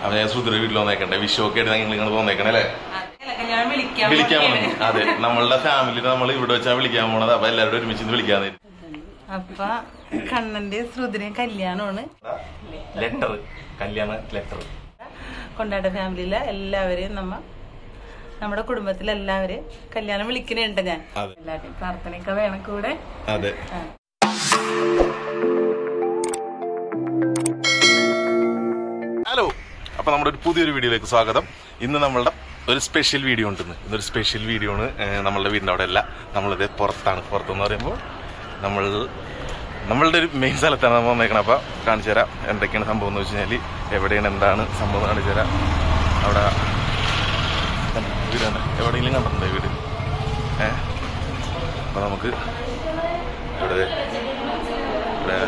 അപ്പൊ ഞാൻ സുധീർ വീട്ടിൽ വന്നേക്കണ്ടേ വിഷു ഒക്കെ ആയിട്ട് നിങ്ങൾ ഇങ്ങനെ വന്നേക്കണേ അല്ലേ അല്ല, കല്യാണം വിളിക്കാൻ വിളിക്കാൻ പോണേ. പോണത് അതെ നമ്മളുടെ ഫാമിലി നമ്മൾ ഇവിടെ വെച്ചാൽ വിളിക്കാൻ പോണത് അപ്പൊ എല്ലാവരും ഒരുമിച്ച് ഇന്ന് വിളിക്കാന്ന് അപ്പൊ കണ്ണന്റെ ശ്രുതിനെ കല്യാണമാണ് ലെറ്റർ കല്യാണ ലെറ്റർ കൊണ്ടാട്ട ഫാമിലിയിലെ എല്ലാവരെയും നമ്മ നമ്മുടെ കുടുംബത്തിലെ എല്ലാവരെയും കല്യാണം വിളിക്കുന്നുണ്ട് ഞാൻ അതെ. എല്ലാവരുടെയും പ്രാർത്ഥനയൊക്കെ വേണം കൂടെ അതെ ആ. ഹലോ അപ്പൊ നമ്മുടെ ഒരു പുതിയൊരു വീഡിയോയിലേക്ക് സ്വാഗതം ഇന്ന് നമ്മളുടെ ഒരു സ്പെഷ്യൽ വീഡിയോ ഉണ്ട് ഇന്ന് ഇന്നൊരു സ്പെഷ്യൽ വീഡിയോ ആണ് ഏഹ് നമ്മളുടെ വീടിൻ്റെ അവിടെ അല്ല നമ്മളിത് പുറത്താണ് പുറത്തെന്ന് പറയുമ്പോൾ നമ്മൾ നമ്മളുടെ ഒരു മെയിൻ സ്ഥലത്താണ് നമ്മൾ വന്നേക്കണം അപ്പോൾ കാണിച്ചു തരാം എന്തൊക്കെയാണ് സംഭവം എന്ന് വെച്ച് കഴിഞ്ഞാൽ എവിടെയാണ് എന്താണ് സംഭവം എന്ന് കാണിച്ചു തരാം അവിടെ വീടാണ് എവിടെയെങ്കിലും കണ്ടിട്ടുണ്ടോ ഈ വീട് ഏഹ് അപ്പോൾ നമുക്ക് ഇവിടെ ഇവിടെ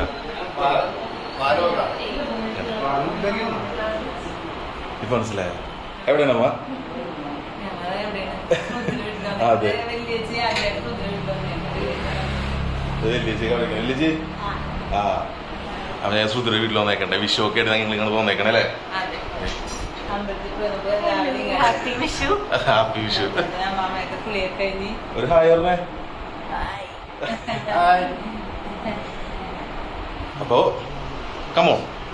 ഇപ്പൊ മനസ്സിലായോ എവിടെയാണമ്മ ഞങ്ങള് എവിടെയാണ്? ശ്രുതിയുടെ വീട്ടിലാണ്. അതെ. വല്യേച്ചി ആദ്യമായിട്ട് ശ്രുതിയുടെ വീട്ടിലാണ് വലിയജി വലിയജി ആ അപ്പൊ ഞാൻ സുധീർ വീട്ടിൽ വന്നേക്കണ്ടേ വിഷു ഒക്കെ ആയിട്ട് നിങ്ങൾ ഇങ്ങനെ വന്നേക്കണേ അല്ലേ അതെ. അമ്പലത്തിൽ പോയപ്പോ രാവിലെ ഇങ്ങനെ ഹാപ്പി വിഷു ഹാപ്പി വിഷു അമ്മാമയൊക്കെ കുളിയൊക്കെ കഴിഞ്ഞ് ഒരു ഹായ് പറഞ്ഞേ അപ്പോ കമോ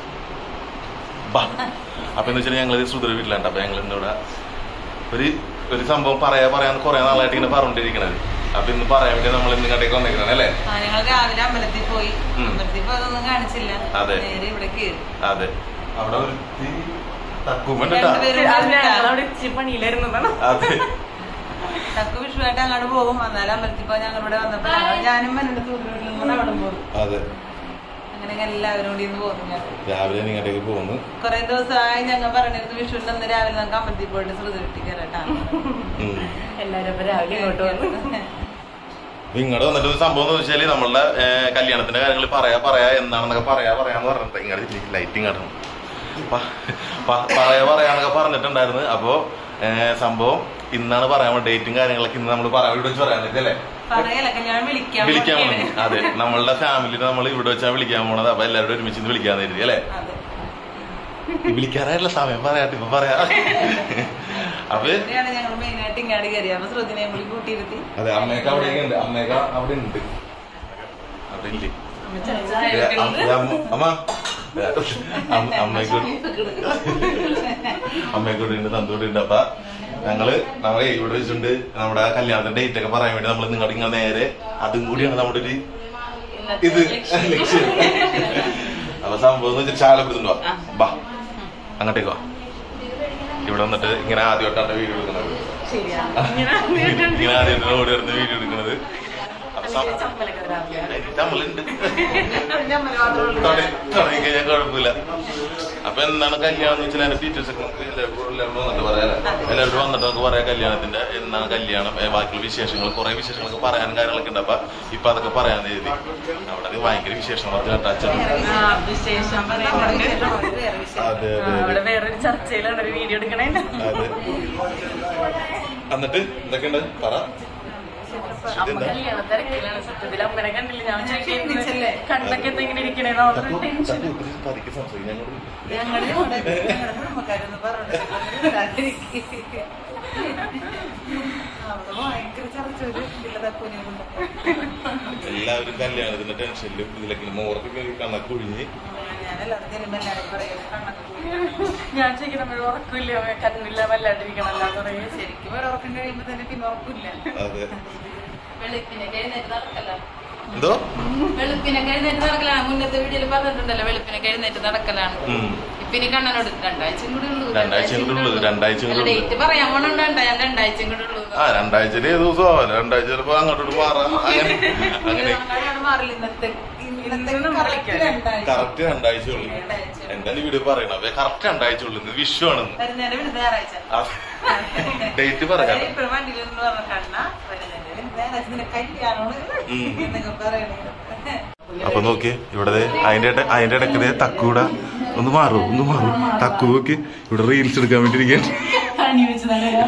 ബാ അപ്പൊ എന്ന് വെച്ചാൽ ഞങ്ങൾ സുധീർ വീട്ടിലുണ്ട് അപ്പൊ ഞങ്ങൾ ഇന്നിവിടെ ഒരു ഒരു സംഭവം പറയാ പറയാന്ന് കുറെ നാളായിട്ട് ഇങ്ങനെ പറഞ്ഞോണ്ടിരിക്കണത് അപ്പൊ ഇന്ന് പറയാൻ വേണ്ടി നമ്മൾ ഇന്ന് ഇങ്ങോട്ടേക്ക് വന്നേക്കണേ അല്ലേ ആ, ഞങ്ങൾ രാവിലെ അമ്പലത്തിൽ പോയി ഉം. അമ്പലത്തിൽ പോയി അതൊന്നും കാണിച്ചില്ല അതെ. നേരെ ഇവിടെ കയറി അതെ അവിടെ ഒരു തക്കുമ്പണ്ടാ രണ്ടുപേരും പണിയിലായിരുന്നതാണ് അതെ തക്കു വിഷുവായിട്ട് അങ്ങോട്ട് പോകും അന്നാലും അമ്പലത്തിൽ പോയി ഞങ്ങൾ ഇവിടെ വന്നപ്പോ ഞങ്ങൾ- ഞാനും എന്റെ സുഹൃത്തുക്കളും കൂടെ അവിടെ പോകും അതെ അങ്ങനെ എല്ലാവരും കൂടി ഇന്ന് പോകുന്നു ഞാൻ രാവിലെ ഇങ്ങോട്ടേക്ക് പോകുന്നു കുറെ ദിവസമായി ഞങ്ങൾ പറഞ്ഞിരുന്നു വിഷുവിന്റെ അന്ന് രാവിലെ നമുക്ക് അമ്പലത്തിൽ പോയിട്ട് ശ്രുതി കിട്ടിക്കാരട്ടാ ഉം. എല്ലാരും അപ്പൊ രാവിലെ ഇങ്ങോട്ട് വന്നു ഇങ്ങോട്ട് വന്നിട്ട് ഒരു സംഭവം എന്ന് വെച്ചാല് നമ്മളുടെ ഏഹ്, കല്യാണത്തിന്റെ കാര്യങ്ങൾ പറയാ പറയാ എന്താണെന്നൊക്കെ പറയാ പറയാന്ന് പറഞ്ഞിട്ട് ഇങ്ങോട്ട് ലൈറ്റിംഗ് കാട്ടണം പ- പ- പറയാ പറയാന്നൊക്കെ പറഞ്ഞിട്ടുണ്ടായിരുന്നു അപ്പോ ഏഹ്, സംഭവം ഇന്നാണ് പറയാൻ ഡേറ്റും കാര്യങ്ങളൊക്കെ ഇന്ന് നമ്മൾ പറയാൻ ഇവിടെ വെച്ച് പറയാൻ പറ്റും അല്ലേ പറയല കല്യാണം വിളിക്കാൻ വിളിക്കാൻ പോണേ. പോണത് അതെ നമ്മളുടെ ഫാമിലി നമ്മൾ ഇവിടെ വെച്ചാൽ വിളിക്കാൻ പോണത് അപ്പൊ എല്ലാവരും ഒരുമിച്ച് ഇന്ന് വിളിക്കാൻ കരുതി അല്ലേ അതെ വിളിക്കാറായിട്ടുള്ള സമയം പറയാട്ടെ ഇപ്പൊ പറയാ അപ്പൊ ഇവിടെയാണ് ഞങ്ങൾ മെയിൻ ആയിട്ട് ഇങ്ങാട് കയറി അപ്പൊ ശ്രുതിനെ കൂടി കൂട്ടിയിരുത്തി അതെ അമ്മയൊക്കെ അവിടെ ഉണ്ട് അമ്മയൊക്കെ അവിടെ ഉണ്ട് അവിടെ ഇല്ലേ അമ്മ ചായ ഏ, ഒക്കെ അമ്മ- ഉണ്ട്. അമ്മ അമ്മ അമ്മ- അമ്മയ്ക്കൂടി അമ്മയ്ക്കൂടി ഉണ്ട് തന്തൂടി ഉണ്ട് അപ്പൊ ഞങ്ങള് നമ്മളെ ഇവിടെ വെച്ചിട്ടുണ്ട് നമ്മുടെ കല്യാണത്തിന്റെ ഡേറ്റ് ഒക്കെ പറയാൻ വേണ്ടി നമ്മൾ നിങ്ങളുടെ ഇങ്ങനെ നേരെ അതും കൂടിയാണ് നമ്മുടെ ഒരു ഇന്നത്തെ ഇത് ലക്ഷ്യം. ലക്ഷ്യം അപ്പൊ സംഭവം എന്ന് വെച്ചാൽ ചാലപ്പുറത്തുണ്ടോ ബാ അങ്ങോട്ടേക്ക് വാ ഇവിടെ വന്നിട്ട് ഇങ്ങനെ ആദ്യമായിട്ടാണ് വീഡിയോ എടുക്കുന്നത് ശരിയാണ് ഇങ്ങനെ ആദ്യമായിട്ടാണ് ഓടി വരുന്ന വീഡിയോ എടുക്കുന്നത് അപ്പൊ സം- നമ്മളുണ്ട് തുടങ്ങി തുടങ്ങി കഴിഞ്ഞാൽ കുഴപ്പമില്ല അപ്പൊ എന്താണ് കല്യാണം എന്ന് വെച്ചാൽ അതിന്റെ ഫീച്ചേഴ്സ് ഒക്കെ നമുക്ക് എല്ലാവരും എല്ലാവരും വന്നിട്ട് പറയാം എല്ലാവരും വന്നിട്ട് നമുക്ക് പറയാം കല്യാണത്തിന്റെ എന്നാണ് കല്യാണം ഏ, ബാക്കിയുള്ള വിശേഷങ്ങൾ കുറെ വിശേഷങ്ങളൊക്കെ പറയാനും കാര്യങ്ങളൊക്കെ ഉണ്ട് അപ്പൊ ഇപ്പൊ അതൊക്കെ പറയാൻ എഴുതി അവിടെ ഭയങ്കര വിശേഷങ്ങളൊക്കെ കേട്ടോ അച്ഛൻ ആ, വിശേഷം നമ്മുടെ പറയാനുണ്ട് വിശേഷം വേറെ വിശേഷം അതെ ആ, അതെ അവിടെ അതെ വേറൊരു ചർച്ചയിലാണ് ഒരു വീഡിയോ എടുക്കണേ അതെ എന്നിട്ട് എന്തൊക്കെയുണ്ട് പറ അമ്മ കല്യാണ തിരക്കിലാണ് സത്യത്തിൽ അമ്മനെ കണ്ടില്ല ഞാൻ ക്ഷീണിച്ചല്ലേ? ചോദിക്കുന്നത് കണ്ണൊക്കെ എന്തെങ്കിലും ഇരിക്കണേ തക്കു, ടെൻഷൻ തക്കു, ഇത്തിരി പതുക്കെ സംസാരിക്ക്. ഞങ്ങള് ഞങ്ങളുടെ ഞങ്ങളുടെ ഞങ്ങളുടെ കുടുംബക്കാരൊന്ന് പറഞ്ഞു അവിടെ ഭയങ്കര ചർച്ച ഒരു പിള്ള തക്കൂനെ കൊണ്ട് എല്ലാവരും കല്യാണത്തിന്റെ ടെൻഷനിലും ഇതിലൊക്കെ മോറൊക്കെ കണക്ക് കുഴിഞ്ഞ് ഞാൻ എല്ലാവരും തരുമ്പോ എല്ലാവരും പറയും കണ്ണൊക്കെ പോയി. ഞാൻ ചോദിക്കണം ഉറക്കില്ല കണ്ണില്ല വല്ലാണ്ടിരിക്കണല്ലോ പറയും ശരിക്കും ഒരു ഉറക്കം കഴിയുമ്പോ തന്നെ പിന്നെ ഉറപ്പില്ല അതെ വെളുപ്പിനൊക്കെ എഴുന്നേറ്റ് നടക്കല എന്തോ വെളുപ്പിനൊക്കെ എഴുന്നേറ്റ് നടക്കലാണ് മുന്നത്തെ വീഡിയോയിൽ പറഞ്ഞിട്ടുണ്ടല്ലോ വെളുപ്പിനൊക്കെ എഴുന്നേറ്റ് നടക്കലാണ് ഉം. ഇപ്പൊ ഇനി കണ്ണനോട് രണ്ടാഴ്ചയും കൂടി ഉള്ളൂ രണ്ടാഴ്ചയും കൂടി ഉള്ളൂ, രണ്ടാഴ്ചയും കൂടി ഉള്ളൂ. ഡേറ്റ് പറയാൻ പോണുണ്ടോ ഞാൻ രണ്ടാഴ്ചയും കൂടി ഉള്ളൂ ആ രണ്ടാഴ്ചയില് ഏത് ദിവസം ആവാം രണ്ടാഴ്ച ചിലപ്പോ അങ്ങോട്ടോട്ട് മാറാം അങ്ങനെ അങ്ങനെ അങ്ങനെയാണ് മാറില്ല ഇന്നത്തെ ഇന്നത്തെ ഇന്ന് correct വിളിക്കാം. രണ്ടാഴ്ച കറക്റ്റ് രണ്ടാഴ്ച ഉള്ളു രണ്ടാഴ്ച. എന്താണ് ഈ വീഡിയോ പറയണത് അപ്പൊ കറക്റ്റ് രണ്ടാഴ്ച ഉള്ളു ഇന്ന് വിഷു ആണെന്ന് വരുന്നതിന്റെ പിന്നെ ഞായറാഴ്ച ഡേറ്റ് പറയാം ഇപ്പഴും വണ്ടിയിലൊന്നും പറഞ്ഞ കണ്ണ വരുന്നതിന്റെ പിന്നെ ഞായറാഴ്ച നിന്റെ കല്യാണമാണ് ഉം. എന്നൊക്കെ പറയണേ അപ്പൊ നോക്കി ഇവിടെ ദേ അതിന്റെ ഇട- അതിന്റെ ഇടയ്ക്ക് ദേ തക്കൂട ഒന്ന് മാറൂ ഒന്ന് മാറൂ തക്കു നോക്കി ഇവിടെ റീൽസ് എടുക്കാൻ വേണ്ടി ഇരിക്കുകയാണ് പണി വെച്ച്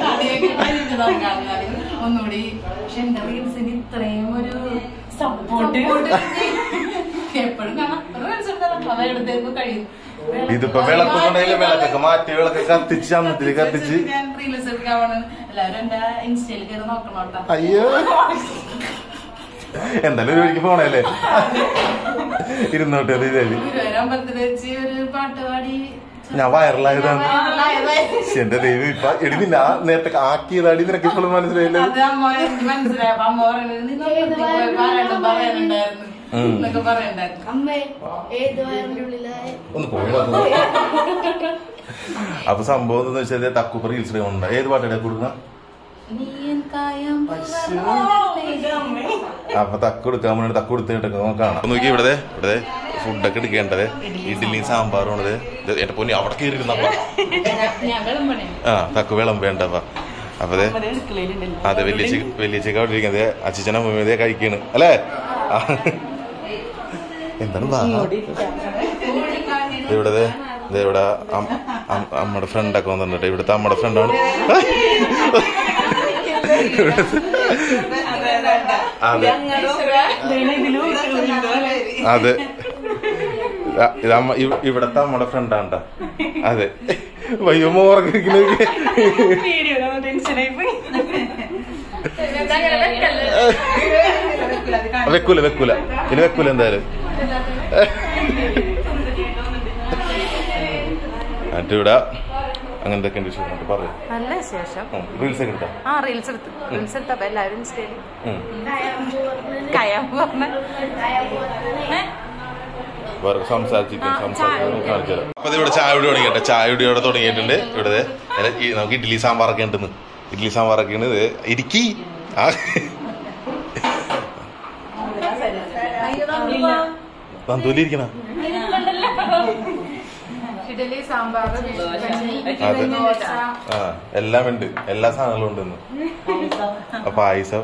ഒന്നുകൂടി പക്ഷെ എന്റെ റീൽസിന് ഇത്രയും ഒരു സപ്പോർട്ട് എപ്പോഴും കാണാം റീൽസ് എടുത്താൽ അവരെടുത്തേക്ക് കഴിയും ഇതിപ്പോ വിളക്ക് കൊണ്ടെങ്കിൽ വിളക്കൊക്കെ മാറ്റി വിളക്ക് കത്തിച്ച് അന്നത്തില് കത്തിച്ച് ഞാൻ റീൽസ് എടുക്കാൻ പോണ എല്ലാവരും എന്റെ ഇൻസ്റ്റയിൽ കയറി നോക്കണോട്ടാ അയ്യോ എന്തായാലും ഒരു വഴിക്ക് പോണല്ലേ ഇരുന്നോട്ടെ അത് ഇതായി ഗുരുവായൂർ അമ്പലത്തിൽ വെച്ച് ഒരു പാട്ട് പാടി ഞാൻ വൈറലായതാണ് വൈറലായതായി. ശ്ശെ, എന്റെ ദൈവം ഇപ്പൊ എടി നിന്നെ ആ നേരത്തെ ആക്കിയതാടി നിനക്ക് ഇപ്പോഴും മനസ്സിലായില്ലേ അത് അമ്മ എനിക്ക് മനസ്സിലായി അപ്പൊ അമ്മ പറയുന്നത് നീ അമ്പലത്തിൽ പോയി പാരാട്ടം പറയാനുണ്ടായിരുന്നു ഉം. എന്നൊക്കെ പറയണ്ടായിരുന്നു അമ്മ ഏത് വയറിന്റെ ഉള്ളിലായ ഒന്ന് പോയി അപ്പൊ സംഭവം എന്താന്ന് വെച്ചാൽ തക്കുപ്പ റീൽസ് ഉണ്ട് ഏത് പാട്ടാണ് കൊടുക്കുക നീ എൻ കായം അപ്പൊ തക്ക് കൊടുക്കാൻ വേണ്ടി തക്ക് കൊടുത്തിട്ടൊക്കെ നമുക്ക് കാണാം നോക്കി ഇവിടെ ഇവിടെ ഫുഡൊക്കെ എടുക്കേണ്ടത് ഇഡ്ഡലിയും സാമ്പാറും ഉള്ളത് ഇത് എന്റെ പൊന്നി അവിടെ കയറി ഇരുന്നപ്പ ഞാൻ വിളമ്പണേ ആ തക്ക് വെള്ളം വേണ്ടപ്പ അപ്പൊ അതെ എടുക്കലുണ്ടല്ലോ അതെ വലിയ വലിയച്ചൊക്കെ അവിടെ ഇരിക്കുന്നത് അച്ഛനും അമ്മൂമ്മതേ കഴിക്കണ് അല്ലേ ആ. എന്താണ് വാ ഇവിടെ ദേ, ദേ ഇവിടെ അം- അം- അമ്മയുടെ ഫ്രണ്ടൊക്കെ വന്നിട്ടുണ്ട് ഇവിടുത്തെ അമ്മയുടെ ഫ്രണ്ടാണ് അതെ അതെ ആ, ഇത് അമ്മ ഇവ- ഇവിടത്തെ അമ്മയുടെ ഫ്രണ്ടാണ്ട അതെ വയ്യോ മോറക്കിരിക്കുന്നത് വെക്കൂല വെക്കൂല ഇനി വെക്കൂല എന്തായാലും എന്നിട്ട് ഇവിടെ അങ്ങനത്തെ വിഷയം പറയും നല്ല വിശേഷം റീൽസ് ഒക്കെ എടുക്കാം ആ റീൽസ് എടുത്തു റീൽസ് എടുത്തപ്പോ എല്ലാവരും ഇൻസ്റ്റയില് ഉം. കയാമ്പ് പറഞ്ഞ വേറെ സംസാരിച്ചിട്ട് സംസാരിച്ചു കാണിച്ചു തരാം അപ്പൊ ഇത് ഇവിടെ ചായ കുടി തുടങ്ങിയിട്ട് ചായ കുടി ഇവിടെ തുടങ്ങിയിട്ടുണ്ട് ഇവിടെ ദേ ഇല്ല, ഈ നമുക്ക് ഇഡ്ഡലി സാമ്പാറൊക്കെ ഉണ്ടെന്ന് ഇഡ്ഡലി സാമ്പാറൊക്കെ ഉണ്ട് ഇത് ഇടുക്കി ആ നന്ദൂലി ഇരിക്കണ ഇഡലി സാമ്പാർ അതെ ദോശ ആ എല്ലാം ഉണ്ട് എല്ലാ സാധനങ്ങളും ഉണ്ടെന്ന് അപ്പൊ പായസം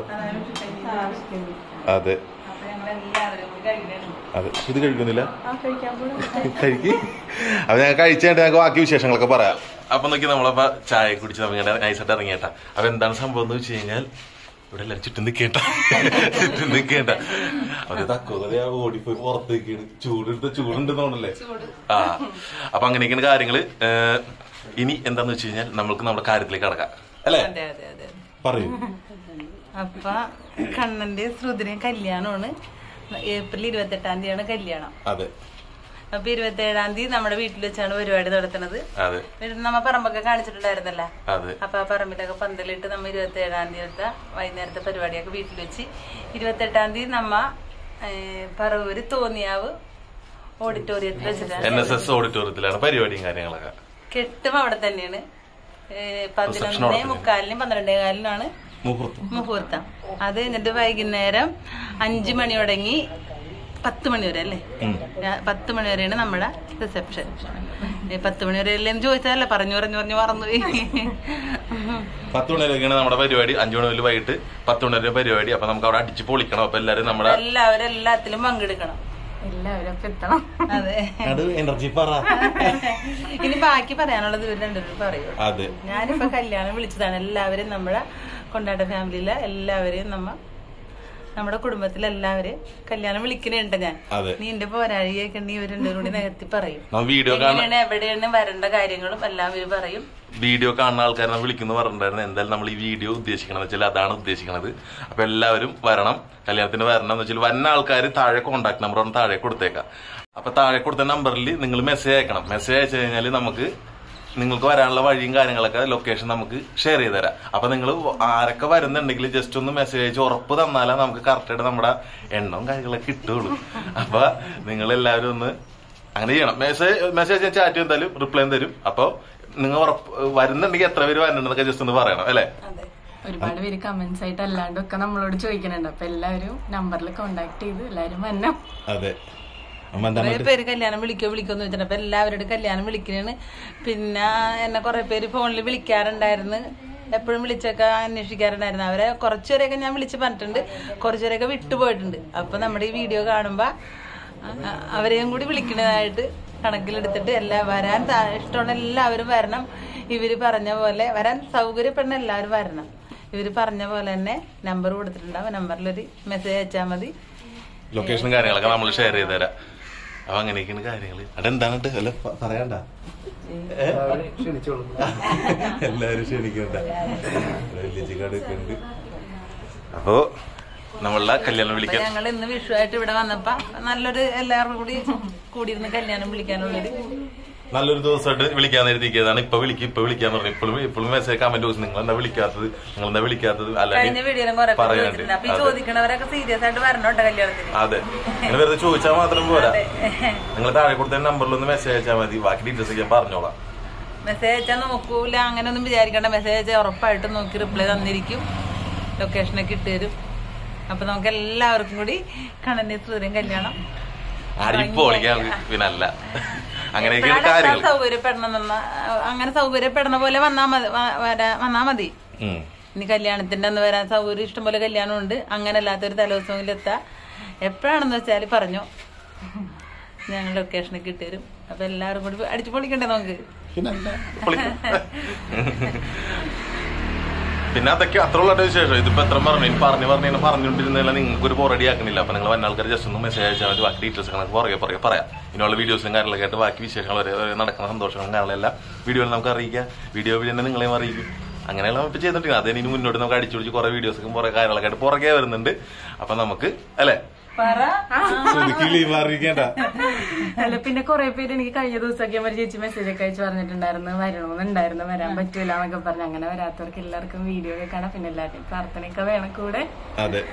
അതെ അതെ ഇത് കഴിക്കുന്നില്ല കഴിക്ക് അപ്പൊ ഞാൻ കഴിച്ചിട്ട് ഞങ്ങൾക്ക് ബാക്കി വിശേഷങ്ങളൊക്കെ പറയാം അപ്പൊ നോക്കി നമ്മളപ്പോ ചായ കുടിച്ച് നമ്മളിങ്ങനെ നൈസായിട്ട് ഇറങ്ങിയേട്ടാ അപ്പൊ എന്താണ് സംഭവം എന്ന് വെച്ച് കഴിഞ്ഞാൽ ഇവിടെ എല്ലാവരും ചുറ്റും നിക്കേണ്ട ചുറ്റും നിക്കേണ്ട അവര് തക്കോതെ ഓടിപ്പോയി പുറത്തേക്ക് ചൂടെടുത്ത ചൂടുണ്ടെന്നോണ്ടല്ലേ ആ അപ്പൊ അങ്ങനെയൊക്കെയാണ് കാര്യങ്ങള് ഏഹ്, ഇനി എന്താന്ന് വെച്ച് കഴിഞ്ഞാൽ നമ്മൾക്ക് നമ്മുടെ കാര്യത്തിലേക്ക് കടക്കാം അല്ലേ അതെ അതെ അതെ പറയൂ അപ്പൊ കണ്ണന്റെ ശ്രുതിനെ കല്യാണമാണ് ഏപ്രിൽ ഇരുപത്തെട്ടാം തീയതിയാണ് കല്യാണം അതെ അപ്പൊ ഇരുപത്തേഴാം തീയതി നമ്മുടെ വീട്ടിൽ വെച്ചാണ് പരിപാടി നടത്തുന്നത് അതെ വീട്ടിൽ നമ്മ പറമ്പൊക്കെ കാണിച്ചിട്ടുണ്ടായിരുന്നല്ലോ അതെ അപ്പൊ ആ പറമ്പിലൊക്കെ പന്തലിട്ട് നമ്മ ഇരുപത്തി ഏഴാം തീയതി വൈകുന്നേരത്തെ പരിപാടിയൊക്കെ വീട്ടിൽ വെച്ച് ഇരുപത്തെട്ടാം തീയതി നമ്മ ഏഹ്, പറവൂര് തോന്നിയാവ് ഓഡിറ്റോറിയത്തിൽ എൻ വെച്ചിട്ടാണ് എസ് എസ് ഓഡിറ്റോറിയത്തിലാണ് പരിപാടിയും കാര്യങ്ങളൊക്കെ കെട്ടും അവിടെ തന്നെയാണ് ഏഹ്, Reception അവിടെ പതിനൊന്നേ തന്നെ. മുക്കാലിനും പന്ത്രണ്ടേ കാലിനാണ് മുഹൂർത്തം മുഹൂർത്തം അത് കഴിഞ്ഞിട്ട് വൈകുന്നേരം അഞ്ചു മണി തുടങ്ങി പത്ത് മണി വരെ അല്ലേ ഉം. രാ- പത്ത് മണി വരെയാണ് നമ്മുടെ റിസപ്ഷൻ പത്ത് മണി വരെ അല്ലേ ചോദിച്ചതല്ല പറഞ്ഞു പറഞ്ഞു പറഞ്ഞു മറന്നുപോയി പത്ത് മണി വരെയൊക്കെയാണ് നമ്മുടെ പരിപാടി അഞ്ചു മണി മുതൽ വൈകിട്ട് പത്ത് മണി വരെ പരിപാടി അപ്പൊ നമുക്ക് അവിടെ അടിച്ച് പൊളിക്കണം അപ്പൊ എല്ലാരും നമ്മുടെ എല്ലാവരും എല്ലാത്തിലും പങ്കെടുക്കണം എല്ലാവരും അപ്പൊ എത്തണം അതെ എനർജി പറ ഇനി ബാക്കി പറയാനുള്ളത് ഇവർ രണ്ടുപേരും പറയൂ അതെ ഞാനിപ്പോ കല്യാണം വിളിച്ചതാണ് എല്ലാവരും നമ്മുടെ കൊണ്ടാട്ട ഫാമിലിയിലെ എല്ലാവരെയും നമ്മ നമ്മുടെ കുടുംബത്തിലെ എല്ലാവരെയും കല്യാണം വിളിക്കണുണ്ട് ഞാൻ അതെ നീ എന്റെ പോരാഴിയൊക്കെ നീ ഇവർ രണ്ടും കൂടി നികത്തി പറയും നമ്മ വീഡിയോ കാണാൻ എങ്ങനെയാണ് എവിടെയാണ് വരേണ്ട കാര്യങ്ങളും എല്ലാം ഇവര് പറയും വീഡിയോ കാണുന്ന ആൾക്കാരെ നമ്മൾ വിളിക്കുന്നു പറഞ്ഞിട്ടുണ്ടായിരുന്നു എന്തായാലും നമ്മൾ ഈ വീഡിയോ ഉദ്ദേശിക്കണത് വെച്ചാൽ അതാണ് ഉദ്ദേശിക്കുന്നത് അപ്പൊ എല്ലാവരും വരണം കല്യാണത്തിന് വരണം എന്ന് വെച്ചാൽ വന്ന ആൾക്കാർ താഴെ കോൺടാക്ട് നമ്പർ ഒന്ന് താഴെ കൊടുത്തേക്കാം അപ്പൊ താഴെ കൊടുത്ത നമ്പറിൽ നിങ്ങൾ മെസ്സേജ് അയക്കണം മെസ്സേജ് അയച്ചു കഴിഞ്ഞാൽ നമുക്ക് നിങ്ങൾക്ക് വരാനുള്ള വഴിയും കാര്യങ്ങളൊക്കെ ലൊക്കേഷൻ നമുക്ക് ഷെയർ ചെയ്ത് തരാം അപ്പൊ നിങ്ങൾ ആരൊക്കെ വരുന്നുണ്ടെങ്കിൽ ജസ്റ്റ് ഒന്ന് മെസ്സേജ് അയച്ച് ഉറപ്പ് തന്നാലേ നമുക്ക് കറക്റ്റായിട്ട് നമ്മുടെ എണ്ണവും കാര്യങ്ങളൊക്കെ കിട്ടുള്ളൂ അപ്പൊ നിങ്ങൾ എല്ലാവരും ഒന്ന് അങ്ങനെ ചെയ്യണം മെസ്സേജ് മെസ്സേജ് ചാറ്റ് എന്തായാലും റിപ്ലൈ തരും അപ്പൊ നിങ്ങൾ ഉറപ്പ് വരുന്നുണ്ടെങ്കിൽ എത്ര പേര് വരുന്നുണ്ടെന്നൊക്കെ ജസ്റ്റ് ഒന്ന് പറയണം അല്ലേ അതെ ഒരുപാട് പേര് കമന്റ്സ് ആയിട്ട് അല്ലാണ്ടൊക്കെ നമ്മളോട് ചോദിക്കുന്നുണ്ട് അപ്പൊ എല്ലാവരും നമ്പറിൽ കോണ്ടാക്ട് ചെയ്ത് എല്ലാവരും വരണം അതെ കുറെ പേര് കല്യാണം വിളിക്കോ വിളിക്കോന്ന് വെച്ചിട്ട് അപ്പൊ എല്ലാവരുടെ കല്യാണം വിളിക്കണേന്ന് പിന്നെ എന്നെ കുറെ പേര് ഫോണിൽ വിളിക്കാറുണ്ടായിരുന്നു എപ്പോഴും വിളിച്ചൊക്കെ അന്വേഷിക്കാറുണ്ടായിരുന്നു അവരെ കുറച്ചുപേരെയൊക്കെ ഞാൻ വിളിച്ച് പറഞ്ഞിട്ടുണ്ട് കുറച്ചുപേരെയൊക്കെ വിട്ടുപോയിട്ടുണ്ട് അപ്പൊ നമ്മുടെ ഈ വീഡിയോ കാണുമ്പോ അ- അവരെയും കൂടി വിളിക്കണതായിട്ട് കണക്കിലെടുത്തിട്ട് എല്ലാ വരാൻ താ- ഇഷ്ടമുള്ള എല്ലാവരും വരണം ഇവര് പറഞ്ഞ പോലെ വരാൻ സൗകര്യപ്പെടുന്ന എല്ലാവരും വരണം ഇവര് പറഞ്ഞ പോലെ തന്നെ നമ്പർ കൊടുത്തിട്ടുണ്ടാവും നമ്പറിലൊരു മെസ്സേജ് അയച്ചാൽ മതി ലൊക്കേഷനും കാര്യങ്ങളൊക്കെ നമ്മൾ ഷെയർ ചെയ്ത് തരാം അപ്പൊ അങ്ങനെയൊക്കെയാണ് കാര്യങ്ങള് അതെന്താണ് അല്ല പ- പറയണ്ട ഏ? എല്ലാരും ക്ഷണിക്കണ്ട വലിയച്ചിക്കാടൊക്കെ ഉണ്ട് അപ്പോ നമ്മളുടെ കല്യാണം അപ്പൊ വിളിക്കാൻ ഞങ്ങൾ ഇന്ന് വിഷുവായിട്ട് ഇവിടെ വന്നപ്പോ നല്ലൊരു എല്ലാവരും കൂടി കൂടിയിരുന്ന് കല്യാണം വിളിക്കാനുള്ളൊരു നല്ലൊരു ദിവസമായിട്ട് വിളിക്കാൻ എഴുതിക്കുന്നതാണ് ഇപ്പൊ വിളിക്കും ഇപ്പൊ വിളിക്കാൻ പറഞ്ഞു ഇപ്പോഴും ഇപ്പോഴും മെസ്സേജ് കമന്റ് ദിവസം നിങ്ങൾ എന്താ വിളിക്കാത്തത് നിങ്ങൾ എന്താ വിളിക്കാത്തത് കഴിഞ്ഞ അല്ലെങ്കിൽ വീഡിയോയിലും കുറെ പേര് പറയാനുണ്ട്. ചോദിച്ചിട്ടുണ്ട് അപ്പൊ ഈ അതെ. ചോദിക്കണവരൊക്കെ സീരിയസ് ആയിട്ട് വരണോട്ടോ കല്യാണത്തിന് അതെ നിങ്ങൾ വെറുതെ ചോദിച്ചാൽ മാത്രം പോരാ നിങ്ങൾ താഴെ കൊടുത്ത നമ്പറിലൊന്ന് മെസ്സേജ് അയച്ചാൽ മതി ബാക്കി ഡീറ്റെയിൽസ് ഞാൻ പറഞ്ഞോളാം മെസ്സേജ് അയച്ചാൽ നോക്കൂല അങ്ങനെയൊന്നും വിചാരിക്കണ്ട മെസ്സേജ് അയച്ചാൽ ഉറപ്പായിട്ടും നോക്കി റിപ്ലൈ തന്നിരിക്കും ലൊക്കേഷനൊക്കെ ഇട്ടുതരും അപ്പൊ നമുക്ക് എല്ലാവർക്കും കൂടി കണ്ണന്റെ സൂര്യൻ കല്യാണം അടിപ്പോ വിളിക്കാൻ പിന്നെ അല്ല അങ്ങനെയൊക്കെയാണ് എപ്പോഴാണ് കാര്യങ്ങൾ സൗകര്യപ്പെടണം എന്ന അങ്ങനെ സൗകര്യപ്പെടണ പോലെ വന്നാ മതി വ- വരാ- വന്നാ മതി ഉം. ഇനി കല്യാണത്തിന്റെ അന്ന് വരാൻ സൗകര്യം ഇഷ്ടംപോലെ കല്യാണമുണ്ട് അങ്ങനെ അല്ലാത്തൊരു തലേദിവസമെങ്കിൽ എത്താം എപ്പോഴാണെന്ന് വെച്ചാൽ പറഞ്ഞോ ഞങ്ങൾ ലൊക്കേഷനൊക്കെ ഇട്ടുതരും അപ്പൊ എല്ലാവരും കൂടി അടിച്ചു പൊളിക്കണ്ടേ നമുക്ക് വിളിക്കും. പിന്നെ അതൊക്കെ അത്ര ഉള്ള വിശേഷം ഇതിപ്പോ എത്ര പറഞ്ഞു ഇനി പറഞ്ഞു പറഞ്ഞു പറഞ്ഞുകൊണ്ടിരുന്നില്ല നിങ്ങൾക്ക് ഒരു റെഡി ആക്കണില്ല അപ്പൊ നിങ്ങൾ വന്ന ആൾക്കാർ ജസ്റ്റ് ഒന്ന് മെസ്സേജ് അയച്ചാൽ മതി ബാക്കി ഡീറ്റെയിൽസ് നമുക്ക് പുറകെ പുറകെ പറയാം ഇനിയുള്ള വീഡിയോസും കാര്യങ്ങളൊക്കെ ആയിട്ട് ബാക്കി വിശേഷങ്ങൾ വരെ വരെ നടക്കുന്ന സന്തോഷങ്ങളും കാര്യങ്ങളെല്ലാം വീഡിയോയിൽ നമുക്ക് അറിയിക്കാം വീഡിയോ വഴി തന്നെ നിങ്ങളെയും അറിയിക്കും അങ്ങനെയുള്ള ഇപ്പൊ ചെയ്തിട്ടുണ്ട് അതിന് ഇനി മുന്നോട്ട് നമുക്ക് അടിച്ചു പിടിച്ച് കുറെ വീഡിയോസും കുറെ കാര്യങ്ങളൊക്കെ ആയിട്ട് പുറകെ വരുന്നുണ്ട് അപ്പൊ നമുക്ക് അല്ലെ പറ അറിയിക്കേണ്ട അല്ല പിന്നെ കുറെ പേര് എനിക്ക് കഴിഞ്ഞ ദിവസമൊക്കെ ഒരു ചേച്ചി മെസ്സേജ് ഒക്കെ അയച്ചു പറഞ്ഞിട്ടുണ്ടായിരുന്നു വരണമെന്നുണ്ടായിരുന്നു വരാൻ പറ്റൂല എന്നൊക്കെ പറഞ്ഞു അങ്ങനെ വരാത്തവർക്ക് എല്ലാവർക്കും വീഡിയോ ഒക്കെ കാണാം പിന്നെ എല്ലാവരുടെയും പ്രാർത്ഥനയൊക്കെ വേണം കൂടെ അതെ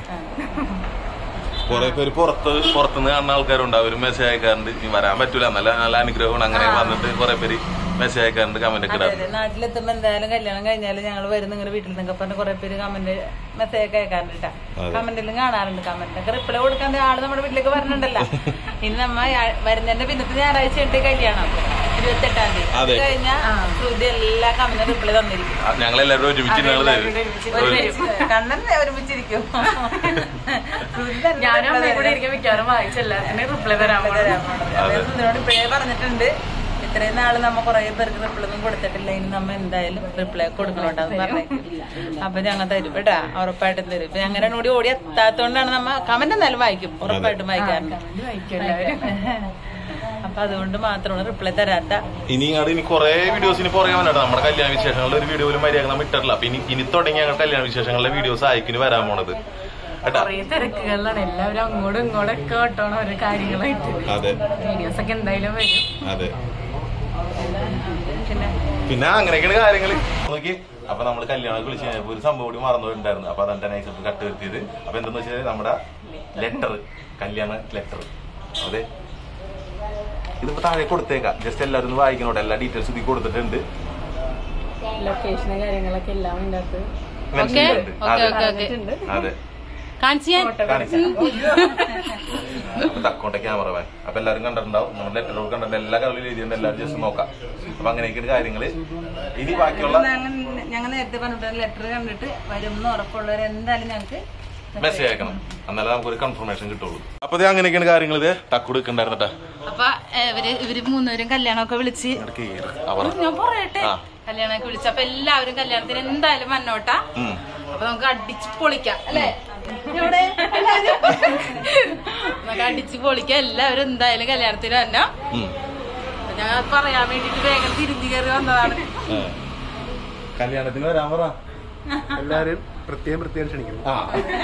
കുറെ പേര് പുറത്ത് പുറത്തുനിന്ന് കാണുന്ന ആൾക്കാരുണ്ട് അവര് മെസ്സേജ് അയക്കാറുണ്ട് ഇനി വരാൻ പറ്റൂല നല്ല നല്ല അനുഗ്രഹമാണ് അങ്ങനെ പറഞ്ഞിട്ട് കുറെ പേര് മെസ്സേജ് അയക്കാറുണ്ട് കമന്റ് ഒക്കെ അതെ ഇടാറുണ്ട് അതെ നാട്ടിലെത്തുമ്പോ എന്തായാലും കല്യാണം കഴിഞ്ഞാലും ഞങ്ങൾ വരും നിങ്ങളുടെ വീട്ടിൽ നിന്നൊക്കെ പറഞ്ഞ് കുറെ പേര് കമന്റ് മെസ്സേജ് ഒക്കെ അയക്കാറുണ്ട് കമന്റിലും കാണാറുണ്ട് കമന്റ് ഒക്കെ റിപ്ലൈ കൊടുക്കാൻ ആള് നമ്മുടെ വീട്ടിലേക്ക് വരണുണ്ടല്ലോ ഇനി നമ്മ ഞാ- വരുന്നതിന്റെ പിന്നത്തെ ഞായറാഴ്ച ഉണ്ട് കല്യാണം ഇരുപത്തെട്ടാം തീയതി അത് അതെ. കഴിഞ്ഞാൽ ശ്രുതി എല്ലാ കമന്റും റിപ്ലൈ തന്നിരിക്കും ഞങ്ങൾ എല്ലാവരും ഒരുമിച്ച് ഞങ്ങൾ ഒരുമിച്ച് കണ്ണൻ ഒരുമിച്ചിരിക്കും ശ്രുതി തന്നെ ഞാനും reply അമ്മയും കൂടെ തരാം. ഇരിക്കാൻ മിക്കവാറും വായിച്ച എല്ലാത്തിനും റിപ്ലൈ തരാൻ തരാൻ പോകണം പോണത്. അപ്പൊ ഞാൻ സുധിനോട് ഇപ്പഴേ പറഞ്ഞിട്ടുണ്ട് ഇത്രയും നാള് നമ്മ കുറെ പേർക്ക് റിപ്ലൈ ഒന്നും കൊടുത്തിട്ടില്ല ഇനി നമ്മ എന്തായാലും റിപ്ലൈ കൊടുക്കണോട്ടാന്ന് പറഞ്ഞു അപ്പൊ ഞങ്ങൾ തരും കേട്ടാ ഉറപ്പായിട്ടും തരും ഇപ്പൊ അങ്ങനെ കൂടി ഓടി എത്താത്തോണ്ടാണ് നമ്മ കമന്റ് എന്തായാലും വായിക്കും ഉറപ്പായിട്ടും വായിക്കാറുണ്ട് വായിക്കും എല്ലാവരും അപ്പൊ അതുകൊണ്ട് മാത്രമാണ് റിപ്ലൈ തരാത്ത ഇനി ഇങ്ങോട്ട് ഇനി കുറെ വീഡിയോസിന് പുറകെ വന്നിട്ട് നമ്മുടെ കല്യാണ വിശേഷങ്ങളുടെ ഒരു വീഡിയോ പോലും മര്യാദ നമ്മൾ ഇട്ടിട്ടില്ല അപ്പൊ ഇനി ഇനി തുടങ്ങി ഞങ്ങൾ കല്യാണ വിശേഷങ്ങളുടെ വീഡിയോസ് അയക്കിന് വരാൻ പോണത് കേട്ടാ കുറെ തിരക്കുകളിലാണ് എല്ലാവരും അങ്ങോട്ടും ഇങ്ങോട്ടും ഒക്കെ ഓട്ടോണം ഓരോ കാര്യങ്ങളായിട്ട് അതെ വീഡിയോസ് ഒക്കെ എന്തായാലും വരും അതെ പിന്നെ പിന്നെ അങ്ങനെയൊക്കെയാണ് കാര്യങ്ങള് നോക്കി അപ്പൊ നമ്മൾ കല്യാണം വിളിച്ച് കഴിഞ്ഞപ്പോ ഒരു സംഭവം കൂടി മറന്നുണ്ടായിരുന്നു അപ്പൊ അതാണ് നൈസപ്പ് കട്ട് വരുത്തിയത് അപ്പൊ എന്തെന്ന് വെച്ചാൽ നമ്മുടെ ലെറ്റർ കല്യാണ ലെറ്റർ അതെ ഇതിപ്പോ താഴെ കൊടുത്തേക്കാം ജസ്റ്റ് എല്ലാവരും ഒന്ന് വായിക്കണോട്ടെ എല്ലാ ഡീറ്റെയിൽസ് ഇതിൽ കൊടുത്തിട്ടുണ്ട് ലൊക്കേഷനും കാര്യങ്ങളൊക്കെ എല്ലാം ഇതിന്റെ അകത്ത് Mention ചെയ്തിട്ടുണ്ട്. അതെ പറഞ്ഞിട്ടുണ്ട് അതെ കാണിച്ചു അക്കൗണ്ട് ക്യാമറമാൻ അപ്പൊ എല്ലാവരും കണ്ടിട്ടുണ്ടാവും നമ്മുടെ ലെറ്റർ കണ്ടിട്ടുണ്ട് എല്ലാ കളിലും എഴുതിയുണ്ട് എല്ലാവരും ജസ്റ്റ് നോക്കാം അപ്പൊ അങ്ങനെയൊക്കെയാണ് കാര്യങ്ങള് ഇനി ബാക്കിയുള്ള ഞങ്ങൾ നേരത്തെ പറഞ്ഞിട്ട് ലെറ്റർ കണ്ടിട്ട് വരും എന്ന് ഉറപ്പുള്ളവർ എന്തായാലും ഞങ്ങൾക്ക് മെസ്സേജ് അയക്കണം എന്നാലേ നമുക്കൊരു കൺഫർമേഷൻ കിട്ടുള്ളൂ അപ്പൊ ഇത് അങ്ങനെയൊക്കെയാണ് കാര്യങ്ങൾ ഇത് ടക്ക് എടുക്കണ്ടായിരുന്നട്ടാ അപ്പൊ ഇവര് ഇവര് മൂന്നുപേരും കല്യാണമൊക്കെ വിളിച്ച് അവർ ഞാൻ പറയട്ടെ ആ. കല്യാണമൊക്കെ വിളിച്ചു അപ്പൊ എല്ലാവരും കല്യാണത്തിന് എന്തായാലും വന്നോട്ടാ ഉം. അപ്പൊ നമുക്ക് അടിച്ച് പൊളിക്കാം അല്ലേ ഇവിടെ നമുക്ക് അടിച്ച് പൊളിക്കാം എല്ലാവരും എന്തായാലും കല്യാണത്തിന് വന്നോ ഉം. അപ്പൊ ഞാൻ പറയാൻ വേണ്ടിട്ട് വേഗം തിരിഞ്ഞു കയറി വന്നതാണ് ആ. കല്യാണത്തിന് വരാൻ പറ എല്ലാവരും പ്രത്യേകം പ്രത്യേകം ക്ഷണിക്കുന്നു ആ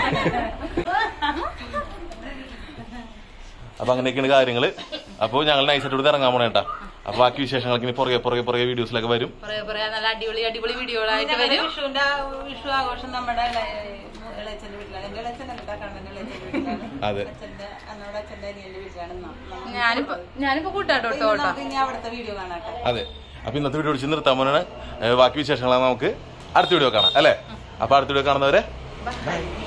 അപ്പൊ അങ്ങനെയൊക്കെയാണ് കാര്യങ്ങള് അപ്പൊ ഞങ്ങൾ നൈസായിട്ട് ഇറങ്ങാൻ പോണേട്ടാ അപ്പൊ ബാക്കി വിശേഷങ്ങൾക്ക് ഇനി പുറകെ പുറകെ പുറകെ വീഡിയോസിലൊക്കെ വരും പറയാ പറയാ നല്ല അടിപൊളി അടിപൊളി വീഡിയോകളായിട്ട് വരും വിഷുവിന്റെ വിഷു ആഘോഷം നമ്മുടെ ഇളയച്ചന്റെ വീട്ടിലാണ് എന്റെ ഇളയച്ചനല്ല കണ്ണന്റെ ഇളയച്ചന്റെ വീട്ടിലാണ് അതെ അച്ഛന്റെ അന്നോട് അച്ഛന്റെ അനിയന്റെ വീട്ടിലാണ് ന- ഞാനിപ്പോ ഞാനിപ്പോ കൂട്ടാട്ടോ ഇന്ന് നമുക്ക് ഇനി അവിടുത്തെ വീഡിയോ കാണാട്ടെ അതെ അപ്പൊ ഇന്നത്തെ വീഡിയോ വിളിച്ച് നിർത്താൻ പോനാണ് ബാക്കി വിശേഷങ്ങളാണ് നമുക്ക് അടുത്ത വീഡിയോ കാണാം അല്ലേ അപ്പൊ അടുത്ത വീഡിയോ കാണുന്നവരെ ബൈ